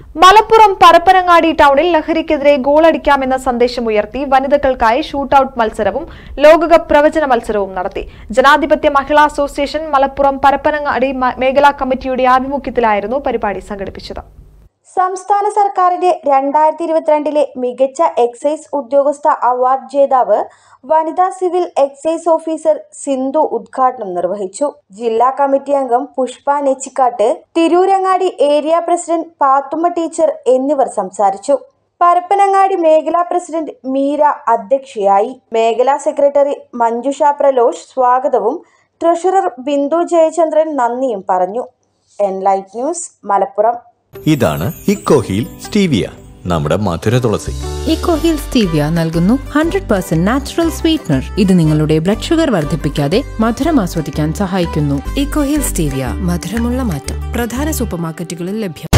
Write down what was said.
മലപ്പുറം പരപ്പനങ്ങാടി ടൗണിൽ ലഹരിക്കെതിരെ ഗോളടിക്കാമെന്ന സന്ദേശമുയർത്തി വനിതകൾക്കായി ഷൂട്ടൌട്ട് മത്സരവും ലോകകപ്പ് പ്രവചന മത്സരവും നടത്തി ജനാധിപത്യ മഹിളാ അസോസിയേഷൻ മലപ്പുറം പരപ്പനങ്ങാടി മ- മേഖലാ കമ്മിറ്റിയുടെ ആഭിമുഖ്യത്തിലായിരുന്നു പരിപാടി സംഘടിപ്പിച്ചത് സംസ്ഥാന സർക്കാരിന്റെ രണ്ടായിരത്തി ഇരുപത്തിരണ്ടിലെ മികച്ച എക്സൈസ് ഉദ്യോഗസ്ഥ അവാർഡ് ജേതാവ് വനിതാ സിവിൽ എക്സൈസ് ഓഫീസർ സിന്ധു ഉദ്ഘാടനം നിർവഹിച്ചു ജില്ലാ കമ്മിറ്റി അംഗം Pushpa Nechikkattu Tirurangadi area president Pathumma teacher എന്നിവർ സംസാരിച്ചു പരപ്പനങ്ങാടി മേഖലാ പ്രസിഡന്റ് മീര അധ്യക്ഷയായി മേഖലാ സെക്രട്ടറി മഞ്ജുഷ പ്രലോഷ് സ്വാഗതവും ട്രഷറർ ബിന്ദു ജയചന്ദ്രൻ നന്ദിയും പറഞ്ഞു എൻലൈറ്റ് ന്യൂസ് മലപ്പുറം ഇതാണ് ഇക്കോഹീൽ സ്റ്റീവിയ നമ്മുടെ മധുര തുളസി ഇക്കോഹിൽ സ്റ്റീവിയ നൽകുന്നു ഹൺഡ്രഡ് പെർസെന്റ് നാച്ചുറൽ സ്വീറ്റ്നർ ഇത് നിങ്ങളുടെ ബ്ലഡ് ഷുഗർ വർദ്ധിപ്പിക്കാതെ മധുരം ആസ്വദിക്കാൻ സഹായിക്കുന്നു ഇക്കോഹിൽ സ്റ്റീവിയ മധുരമുള്ള മാറ്റം പ്രധാന സൂപ്പർമാർക്കറ്റുകളിൽ ലഭ്യം